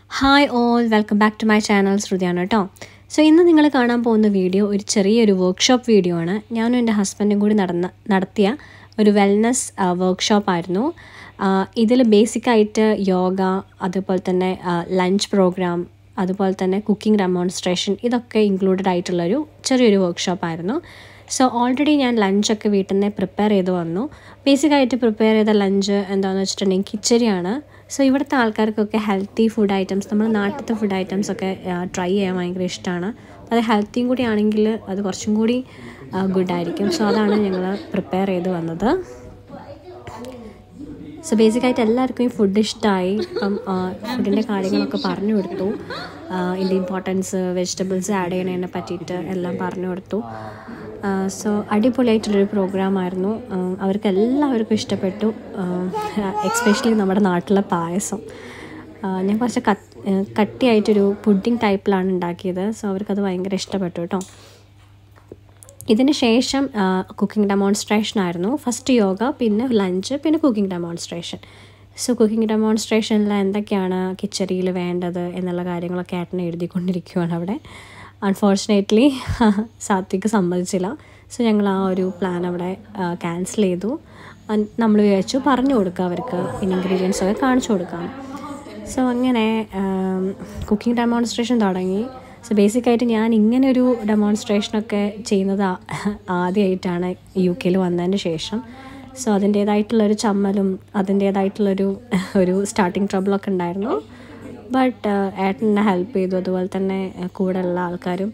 hi all welcome back to my channel ശ്രുതിയാണ് കേട്ടോ so ഇന്ന് നിങ്ങൾ കാണാൻ പോകുന്ന വീഡിയോ ഒരു ചെറിയൊരു വർക്ക്ഷോപ്പ് വീഡിയോ ആണ് ഞാനും എൻ്റെ ഹസ്ബൻഡും കൂടി നടന്ന നടത്തിയ ഒരു വെൽനസ് വർക്ക്ഷോപ്പായിരുന്നു ഇതിൽ ബേസിക്കായിട്ട് യോഗ അതുപോലെ തന്നെ ലഞ്ച് പ്രോഗ്രാം അതുപോലെ തന്നെ കുക്കിംഗ് ഡെമോൺസ്ട്രേഷൻ ഇതൊക്കെ ഇൻക്ലൂഡഡ് ആയിട്ടുള്ളൊരു ചെറിയൊരു വർക്ക്ഷോപ്പായിരുന്നു സോ ഓൾറെഡി ഞാൻ ലഞ്ചൊക്കെ വീട്ടിൽ നിന്ന് പ്രിപ്പയർ ചെയ്ത് വന്നു ബേസിക്കായിട്ട് പ്രിപ്പയർ ചെയ്ത ലഞ്ച് എന്താണെന്ന് വെച്ചിട്ടുണ്ടെങ്കിൽ കിച്ചരിയാണ് സോ ഇവിടുത്തെ ആൾക്കാർക്കൊക്കെ ഹെൽത്തി ഫുഡ് ഐറ്റംസ് നമ്മുടെ നാട്ടിലത്തെ ഫുഡ് ഐറ്റംസ് ഒക്കെ ട്രൈ ചെയ്യാൻ ഭയങ്കര ഇഷ്ടമാണ് അത് ഹെൽത്തിയും കൂടി ആണെങ്കിൽ അത് കുറച്ചും കൂടി ഗുഡായിരിക്കും സോ അതാണ് ഞങ്ങൾ പ്രിപ്പയർ ചെയ്ത് വന്നത് സോ ബേസിക്കായിട്ട് എല്ലാവർക്കും ഈ ഫുഡ് ഇഷ്ടമായി അപ്പം ഫുഡിൻ്റെ കാര്യങ്ങളൊക്കെ പറഞ്ഞു കൊടുത്തു ഇതിൻ്റെ ഇമ്പോർട്ടൻസ് വെജിറ്റബിൾസ് ആഡ് ചെയ്യണതിനെ പറ്റിയിട്ട് എല്ലാം പറഞ്ഞു കൊടുത്തു സോ അടിപൊളിയായിട്ടുള്ളൊരു പ്രോഗ്രാമായിരുന്നു അവർക്ക് എല്ലാവർക്കും ഇഷ്ടപ്പെട്ടു എക്സ്പെഷ്യലി നമ്മുടെ നാട്ടിലെ പായസം ഞാൻ കുറച്ച് കട്ടിയായിട്ടൊരു പുഡിങ് ടൈപ്പിലാണ് ഉണ്ടാക്കിയത് സോ അവർക്കത് ഭയങ്കര ഇഷ്ടപ്പെട്ടു കേട്ടോ ഇതിന് ശേഷം കുക്കിംഗ് ഡെമോൺസ്ട്രേഷൻ ആയിരുന്നു ഫസ്റ്റ് യോഗ പിന്നെ ലഞ്ച് പിന്നെ കുക്കിംഗ് ഡെമോൺസ്ട്രേഷൻ സോ കുക്കിംഗ് ഡെമോൺസ്ട്രേഷനിൽ എന്തൊക്കെയാണ് കിച്ചറിയിൽ വേണ്ടത് എന്നുള്ള കാര്യങ്ങളൊക്കെ ഏട്ടനെ എഴുതിക്കൊണ്ടിരിക്കുകയാണ് അവിടെ അൺഫോർച്ചുനേറ്റ്ലി സാത്വിക്ക് സമ്മതിച്ചില്ല സോ ഞങ്ങൾ ആ ഒരു പ്ലാൻ അവിടെ ക്യാൻസൽ ചെയ്തു നമ്മൾ വിചാരിച്ചു പറഞ്ഞു കൊടുക്കുക അവർക്ക് ഇൻഗ്രീഡിയൻസ് ഒക്കെ കാണിച്ചു കൊടുക്കാം സോ അങ്ങനെ കുക്കിംഗ് ഡെമോൺസ്ട്രേഷൻ തുടങ്ങി സോ ബേസിക്കായിട്ട് ഞാൻ ഇങ്ങനെ ഒരു ഡെമോൺസ്ട്രേഷനൊക്കെ ചെയ്യുന്നത് ആദ്യമായിട്ടാണ് യു കെയിൽ വന്നതിന് ശേഷം സോ അതിൻ്റേതായിട്ടുള്ളൊരു ചമ്മലും അതിൻ്റേതായിട്ടുള്ളൊരു ഒരു സ്റ്റാർട്ടിങ് ട്രബിളൊക്കെ ഉണ്ടായിരുന്നു ബട്ട് ഏട്ടൻ എന്നെ ഹെൽപ്പ് ചെയ്തു അതുപോലെ തന്നെ കൂടെയുള്ള ആൾക്കാരും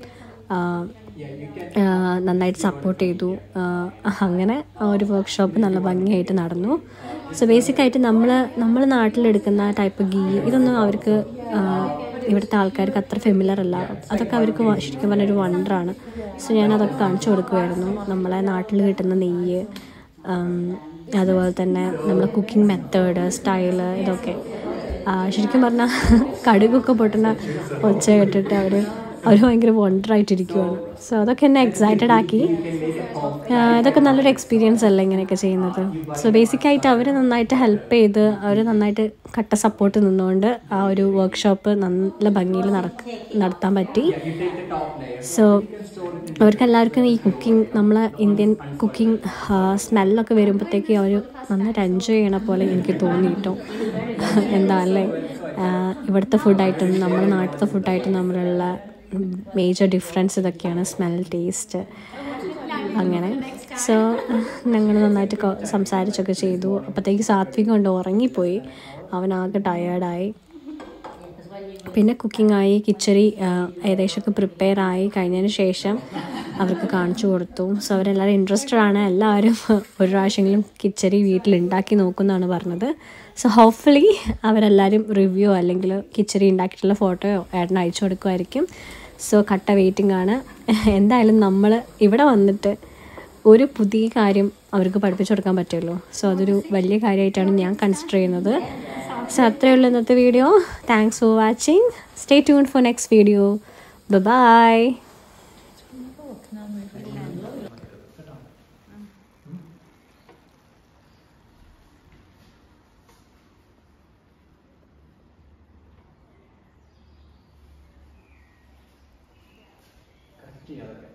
നന്നായിട്ട് സപ്പോർട്ട് ചെയ്തു അങ്ങനെ ഒരു വർക്ക്ഷോപ്പ് നല്ല ഭംഗിയായിട്ട് നടന്നു സോ ബേസിക്കായിട്ട് നമ്മൾ നമ്മൾ നാട്ടിലെടുക്കുന്ന ടൈപ്പ് ഗീ ഇതൊന്നും അവർക്ക് ഇവിടുത്തെ ആൾക്കാർക്ക് അത്ര ഫെമിലർ അല്ല അതൊക്കെ അവർക്ക് ശരിക്കും പറഞ്ഞൊരു വണ്ടറാണ് സോ ഞാൻ അതൊക്കെ കാണിച്ചു കൊടുക്കുമായിരുന്നു നമ്മളെ നാട്ടിൽ കിട്ടുന്ന നെയ്യ് അതുപോലെ തന്നെ നമ്മുടെ കുക്കിംഗ് മെത്തേഡ് സ്റ്റൈല് ഇതൊക്കെ ശരിക്കും പറഞ്ഞാൽ കടുകൊക്കെ പൊട്ടുന്ന ഒച്ച കേട്ടിട്ട് അവർ അവർ ഭയങ്കര വണ്ടറായിട്ടിരിക്കുവാണ് സോ അതൊക്കെ എന്നെ എക്സൈറ്റഡ് ആക്കി ഇതൊക്കെ നല്ലൊരു എക്സ്പീരിയൻസ് അല്ല ഇങ്ങനെയൊക്കെ ചെയ്യുന്നത് സോ ബേസിക്കായിട്ട് അവർ നന്നായിട്ട് ഹെൽപ്പ് ചെയ്ത് അവർ നന്നായിട്ട് കട്ട സപ്പോർട്ട് നിന്നുകൊണ്ട് ആ ഒരു വർക്ക്ഷോപ്പ് നല്ല ഭംഗിയിൽ നടക്ക നടത്താൻ പറ്റി സോ അവർക്കെല്ലാവർക്കും ഈ കുക്കിംഗ് നമ്മൾ ഇന്ത്യൻ കുക്കിംഗ് സ്മെല്ലൊക്കെ വരുമ്പോഴത്തേക്ക് അവർ നന്നായിട്ട് എൻജോയ് ചെയ്യണ പോലെ എനിക്ക് തോന്നി കേട്ടോ എന്താ അല്ലേ ഇവിടുത്തെ ഫുഡായിട്ടും നമ്മുടെ നാട്ടിലത്തെ ഫുഡായിട്ടും നമ്മളുള്ള മേജർ ഡിഫറൻസ് ഇതൊക്കെയാണ് സ്മെൽ ടേസ്റ്റ് അങ്ങനെ സോ ഞങ്ങൾ നന്നായിട്ട് സംസാരിച്ചൊക്കെ ചെയ്തു അപ്പോഴത്തേക്ക് സാത്വികം കൊണ്ട് ഉറങ്ങിപ്പോയി അവനാകെ ടയേർഡായി പിന്നെ കുക്കിംഗ് ആയി കിച്ചറി ഏകദേശമൊക്കെ പ്രിപ്പയർ ആയി കഴിഞ്ഞതിന് ശേഷം അവർക്ക് കാണിച്ചു കൊടുത്തു സോ അവരെല്ലാവരും ഇൻട്രസ്റ്റഡ് ആണ് എല്ലാവരും ഒരു പ്രാവശ്യമെങ്കിലും കിച്ചറി വീട്ടിൽ ഉണ്ടാക്കി നോക്കുമെന്നാണ് പറഞ്ഞത് സോ ഹോപ്പ്ഫുള്ളി അവരെല്ലാവരും റിവ്യൂ അല്ലെങ്കിൽ കിച്ചറി ഉണ്ടാക്കിയിട്ടുള്ള ഫോട്ടോയോ ഏട്ടന് അയച്ചു കൊടുക്കുമായിരിക്കും സോ കട്ട വെയിറ്റിംഗ് ആണ് എന്തായാലും നമ്മൾ ഇവിടെ വന്നിട്ട് ഒരു പുതിയ കാര്യം അവർക്ക് പഠിപ്പിച്ചു കൊടുക്കാൻ പറ്റുമല്ലോ സോ അതൊരു വലിയ കാര്യമായിട്ടാണ് ഞാൻ കൺസിഡർ ചെയ്യുന്നത് സോ അത്രയേ ഉള്ളൂ ഇന്നത്തെ video thanks for watching stay tune for next video bye ചെയ്യാതൊക്കെ